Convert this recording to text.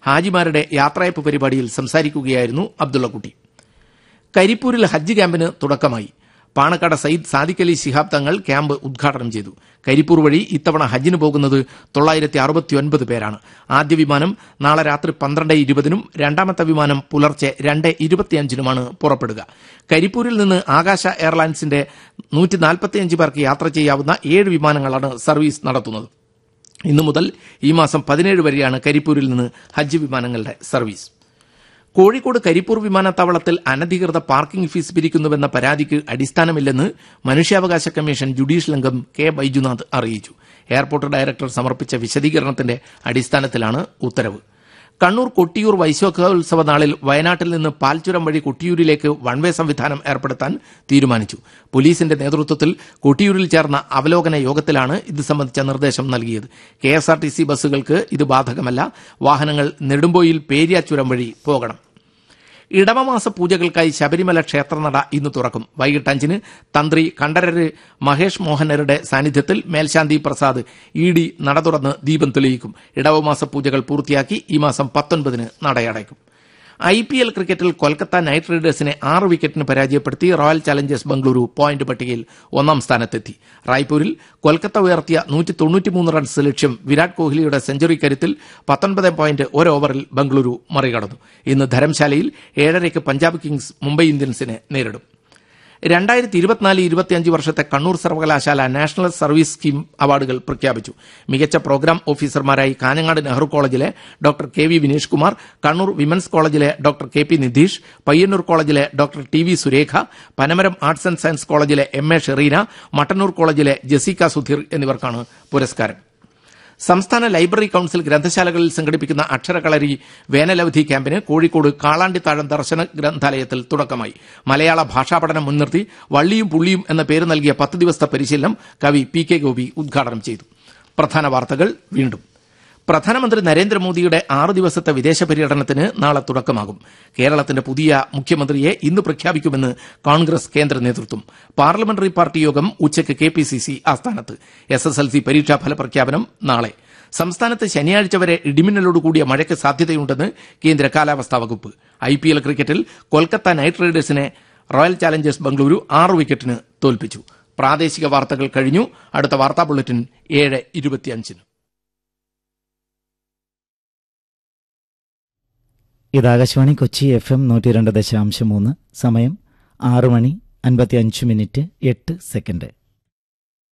ഹാജിമാരുടെ യാത്രയപ്പ് പരിപാടിയിൽ സംസാരിക്കുകയായിരുന്നു അബ്ദുള്ളക്കുട്ടി കരിപ്പൂരിൽ ഹജ്ജ് ക്യാമ്പിന് തുടക്കമായി പാണക്കാട് സയ്യിദ് സാദിഖ് അലി ശിഹാബ് തങ്ങൾ ക്യാമ്പ് ഉദ്ഘാടനം ചെയ്തു കരിപ്പൂർ വഴി ഇത്തവണ ഹജ്ജിന് പോകുന്നത് തൊള്ളായിരത്തി അറുപത്തിയൊൻപത് പേരാണ് ആദ്യ വിമാനം നാളെ രാത്രി പന്ത്രണ്ട് ഇരുപതിനും രണ്ടാമത്തെ വിമാനം പുലർച്ചെ രണ്ട് ഇരുപത്തിയഞ്ചിനുമാണ് പുറപ്പെടുക കരിപ്പൂരിൽ നിന്ന് ആകാശ എയർലൈൻസിന്റെ നൂറ്റി നാൽപ്പത്തിയഞ്ച് പേർക്ക് യാത്ര ചെയ്യാവുന്ന ഏഴ് വിമാനങ്ങളാണ് സർവീസ് നടത്തുന്നത് ഇന്നു മുതൽ ഈ മാസം പതിനേഴ് വരെയാണ് കരിപ്പൂരിൽ നിന്ന് ഹജ്ജ് വിമാനങ്ങളുടെ സർവീസ് കോഴിക്കോട് കരിപ്പൂർ വിമാനത്താവളത്തിൽ അനധികൃത പാർക്കിംഗ് ഫീസ് പിരിക്കുന്നുവെന്ന പരാതിക്ക് അടിസ്ഥാനമില്ലെന്ന് മനുഷ്യാവകാശ കമ്മീഷൻ ജുഡീഷ്യൽ അംഗം കെ ബൈജുനാഥ് അറിയിച്ചു എയർപോർട്ട് ഡയറക്ടർ സമർപ്പിച്ച വിശദീകരണത്തിന്റെ അടിസ്ഥാനത്തിലാണ് ഉത്തരവ് കണ്ണൂർ കൊട്ടിയൂർ വൈശോഖോത്സവ നാളിൽ വയനാട്ടിൽ നിന്ന് പാൽച്ചുരം വഴി കൊട്ടിയൂരിലേക്ക് വൺവേ സംവിധാനം ഏർപ്പെടുത്താൻ തീരുമാനിച്ചു പോലീസിന്റെ നേതൃത്വത്തിൽ കൊട്ടിയൂരിൽ ചേർന്ന അവലോകന യോഗത്തിലാണ് ഇത് സംബന്ധിച്ച നിർദ്ദേശം നൽകിയത് K S R T C ബസ്സുകൾക്ക് ഇത് ബാധകമല്ല വാഹനങ്ങൾ നെടുമ്പോയിൽ പേരിയാച്ചുരം വഴി പോകണം ഇടവമാസ പൂജകൾക്കായി ശബരിമല ക്ഷേത്രനട ഇന്ന് തുറക്കും വൈകിട്ട് അഞ്ചിന് തന്ത്രി കണ്ഠരര് മഹേഷ് മോഹനരുടെ സാന്നിധ്യത്തിൽ മേൽശാന്തി പ്രസാദ് ഇ ഡി നട തുറന്ന് ദീപം തെളിയിക്കും ഇടവമാസ പൂജകൾ പൂർത്തിയാക്കി ഈ മാസം പത്തൊൻപതിന് നടയടയ്ക്കും ഐ പി എൽ ക്രിക്കറ്റിൽ കൊൽക്കത്ത നൈറ്റ് റൈഡേഴ്സിനെ ആറ് വിക്കറ്റിന് പരാജയപ്പെടുത്തി റോയൽ ചലഞ്ചേഴ്സ് ബംഗളൂരു പോയിന്റ് പട്ടികയിൽ ഒന്നാം സ്ഥാനത്തെത്തി റായ്പൂരിൽ കൊൽക്കത്ത ഉയർത്തിയ നൂറ്റി തൊണ്ണൂറ്റിമൂന്ന് റൺസ് ലക്ഷ്യം വിരാട് കോഹ്ലിയുടെ സെഞ്ചുറി കരുത്തിൽ പത്തൊൻപത് പോയിന്റ് ഒരു ഓവറിൽ ബംഗളൂരു മറികടന്നു ഇന്ന് ധരംശാലയിൽ ഏഴരയ്ക്ക് പഞ്ചാബ് കിങ്സ് മുംബൈ ഇന്ത്യൻസിനെ നേരിടും രണ്ടായിരത്തി ഇരുപത്തിനാല് ഇരുപത്തിയഞ്ച് വർഷത്തെ കണ്ണൂർ സർവകലാശാല നാഷണൽ സർവീസ് സ്കീം അവാർഡുകൾ പ്രഖ്യാപിച്ചു മികച്ച പ്രോഗ്രാം ഓഫീസർമാരായി കാഞ്ഞങ്ങാട് നെഹ്റു കോളേജിലെ doctor K V Vineesh Kumar Kannur women's കോളേജിലെ doctor K P Nidheesh Payyannur കോളേജിലെ doctor T V Surekha Panamaram arts and science കോളേജിലെ എം എ ഷെറീന മട്ടന്നൂർ കോളേജിലെ ജസീക സുധീർ എന്നിവർക്കാണ് പുരസ്കാരം സംസ്ഥാന ലൈബ്രറി കൌൺസിൽ ഗ്രന്ഥശാലകളിൽ സംഘടിപ്പിക്കുന്ന അക്ഷരകളരി വേനലവധി ക്യാമ്പിന് കോഴിക്കോട് കാളാണ്ടിത്താഴം ദർശന ഗ്രന്ഥാലയത്തിൽ തുടക്കമായി മലയാള ഭാഷാ പഠനം മുൻനിർത്തി വള്ളിയും പുള്ളിയും എന്ന പേര് നൽകിയ പത്ത് ദിവസത്തെ പരിശീലനം കവി പി കെ ഗോപി ഉദ്ഘാടനം ചെയ്തു പ്രധാന വാർത്തകൾ വീണ്ടും പ്രധാനമന്ത്രി നരേന്ദ്രമോദിയുടെ ആറ് ദിവസത്തെ വിദേശ പര്യടനത്തിന് നാളെ തുടക്കമാകും കേരളത്തിന്റെ പുതിയ മുഖ്യമന്ത്രിയെ ഇന്ന് പ്രഖ്യാപിക്കുമെന്ന് കോൺഗ്രസ് കേന്ദ്ര നേതൃത്വം പാർലമെന്ററി പാർട്ടി യോഗം ഉച്ചയ്ക്ക് കെ പി സി സി ആസ്ഥാനത്ത് എസ് എസ് എൽ സി പരീക്ഷാ ഫലപ്രഖ്യാപനം നാളെ സംസ്ഥാനത്ത് ശനിയാഴ്ച വരെ ഇടിമിന്നലോടുകൂടിയ മഴയ്ക്ക് സാധ്യതയുണ്ടെന്ന് കേന്ദ്ര കാലാവസ്ഥാ വകുപ്പ് ഐ പി എൽ ക്രിക്കറ്റിൽ കൊൽക്കത്ത നൈറ്റ് റൈഡേഴ്സിനെ റോയൽ ചാലഞ്ചേഴ്സ് ബംഗളൂരു ആറ് വിക്കറ്റിന് തോൽപ്പിച്ചു പ്രാദേശിക വാർത്തകൾ കഴിഞ്ഞു അടുത്ത വാർത്താ ബുള്ളറ്റിൻ ഏഴ് ഇരുപത്തിയഞ്ചിന് ഇത് ആകാശവാണി കൊച്ചി എഫ് എം നൂറ്റി രണ്ട് ദശാംശം മൂന്ന് സമയം ആറ് മണി അൻപത്തി അഞ്ച് മിനിറ്റ് എട്ട് സെക്കൻഡ്